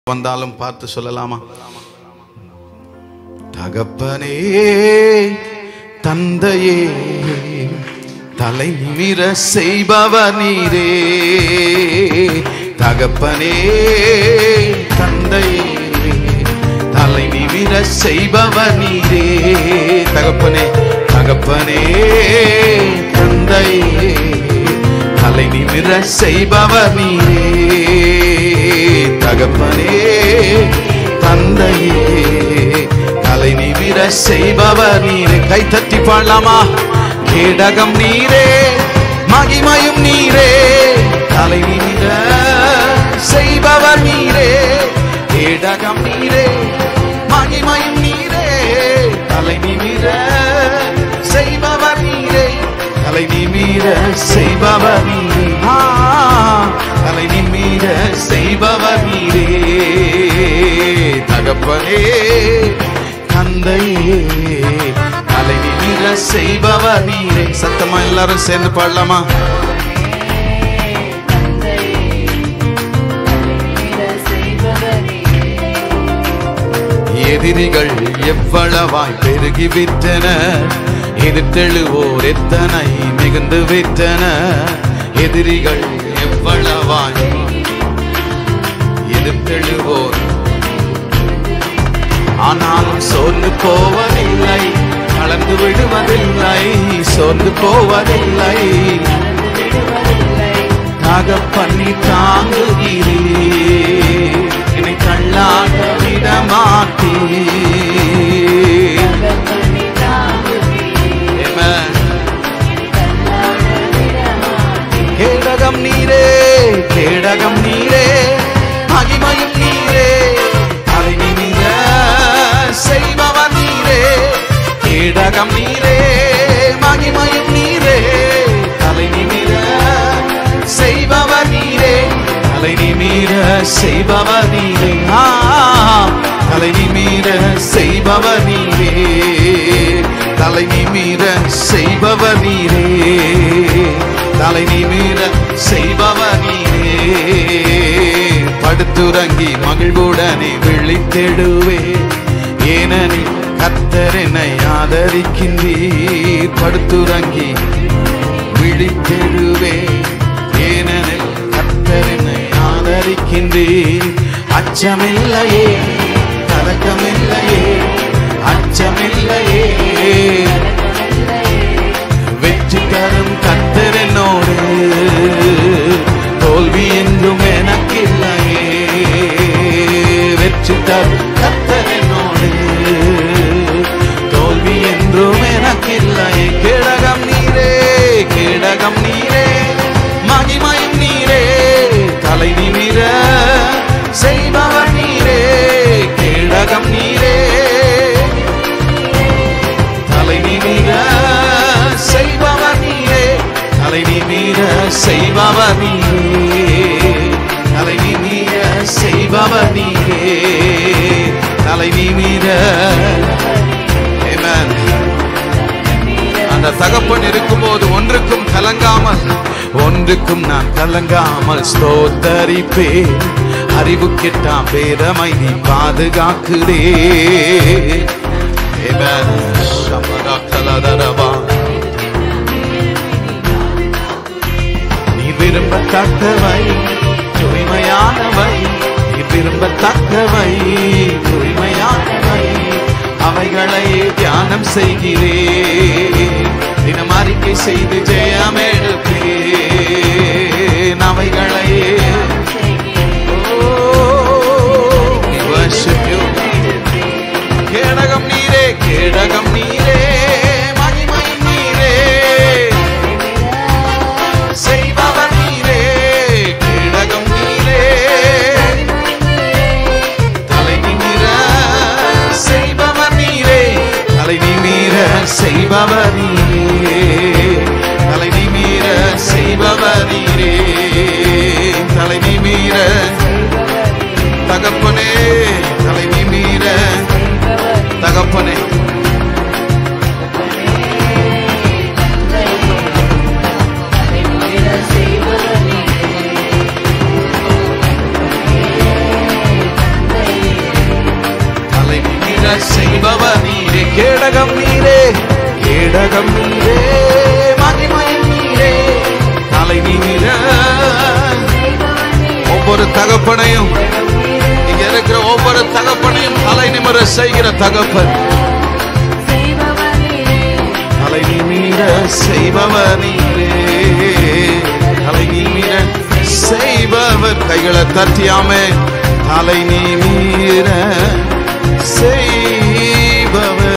வந்தாலும் பார்த்து சொல்லலாமா தகப்பனே தந்தையே தலை நிமிர செய்பவர் நீரே தகப்பனே தந்தையே தலை நிமிர செய்பவர் நீரே தகப்பனே தகப்பனே தந்தையே தலை நிமிர செய்பவர் நீரே தகப்பனே தந்தையே தலை நிமிர செய்பவர் நீரே கை தட்டி பாடலாமா கேடகம் நீரே மகிமையும் நீரே தலை நிமிர செய்பவர் நீரே கேடகம் நீரே மகிமையும் நீரே தலை நிமிர செய்பவர் நீரே தலை நிமிர செய்பவர் நீரே ஆ, தலை நிமிர செய்பவர் நீரே தகப்பனே தந்தையே தலை நிமிர செய்பவர் நீரே சத்தமா எல்லாரும் சேர்ந்து பாடலாமா எதிரிகள் எவ்வளவாய் பெருகி விட்டன எதிர்த்தெழுவோர் எத்தனை மிகுந்து விட்டன எதிரிகள் எவ்வளவாய் எதிர்த்தெழுவோர் ஆனாலும் சோர்ந்து போவதில்லை கலந்து விடுவதில்லை சோர்ந்து போவதில்லை தகப்பண்ணி தாங்குகிறே என்னை தள்ளாட விடமாட்டே கேடகம் நீரே கேடகம் நீரே மகிமையும் நீரே அதை நிமிர செய்பவர் நீரே கேடகம் நீரே மகிமையும் நீரே தலை நிமிர செய்பவர் நீரே தலை நிமிர செய்பவர் நீரே ஆ, தலை நிமிர செய்பவர் நீரே தலை நிமிர செய்பவர் நீரே தலை நிமிர செய்பவர் நீரே படுத்துறங்கி மகிழ்வுடனே விழித்தெடுவே ஏனெனில் கர்த்தர் என்னை ஆதரிக்கின்றீர் படுத்துறங்கி விழித்தெழுவே ஏனெனில் கர்த்தர் என்னை ஆதரிக்கின்றீர் அச்சமில்லையே கலக்கமில்லையே அச்சமில்லையே வெற்றி தரும் கர்த்தர் என்னோடு தோல்வி என்றும் எனக்கில்லையே வெற்றி தரும் கர்த்தர் என்னோடு தோல்வி என்றும் எனக்கில்லையே கேடகம் நீரே கேடகம் நீரே மகிமையும் நீரே தலை நிமிர செய்பவர் நீரே கேடகம் நீரே தலை நிமிர செய்பவர் நீரே தலை நிமிர செய்பவர் நீரே தலை நிமிர செய்பவர் நீரே தலை நிமிர Amen. அந்த தகப்பன் இருக்கும்போது ஒன்றுக்கும் கலங்காமல் ஒன்றுக்கும் நான் கலங்காமல் ஸ்தோத்தரிப்பே அறிவு கெட்டாம் பேரமை நீ பாதுகாக்குதே Amen. சமரகலதரபா. நீ விரும்பத்தக்கவை தூய்மையானவை நீ விரும்பத்தக்கவை தூய்மையானவை அவைகளை தியானம் செய்கிறே தினம் அறிக்கை செய்து ஜெயம் எடுப்பேன் அவைகளை Oh, we worship you. கேடகம் நீரே கேடகம் நீரே மகிமையும் நீரே செய்பவர் நீரே கேடகம் நீரே தலை நிமிர செய்பவர் நீரே தலை நிமிர செய்பவர் நீரே தலை நிமிர செய்பவர் நீரே தலை நிமிர தகப்பனே தலை நிமிர தகப்பனே செய்வதே செய்பவர் நீரே கேடகம் நீரே கேடகம் நீரே மகிமையும் நீரே தலை நீர ஒவ்வொரு தகப்பனையும் இங்க இருக்கிற ஒவ்வொரு தகப்பனையும் தலை நிமிர செய்கிற தகப்பன் தலை நிமிர செய்பவர் நீரே தலை நிமிர செய்பவர் கைகளை தட்டியாமே தலை நிமிர செய்பவர்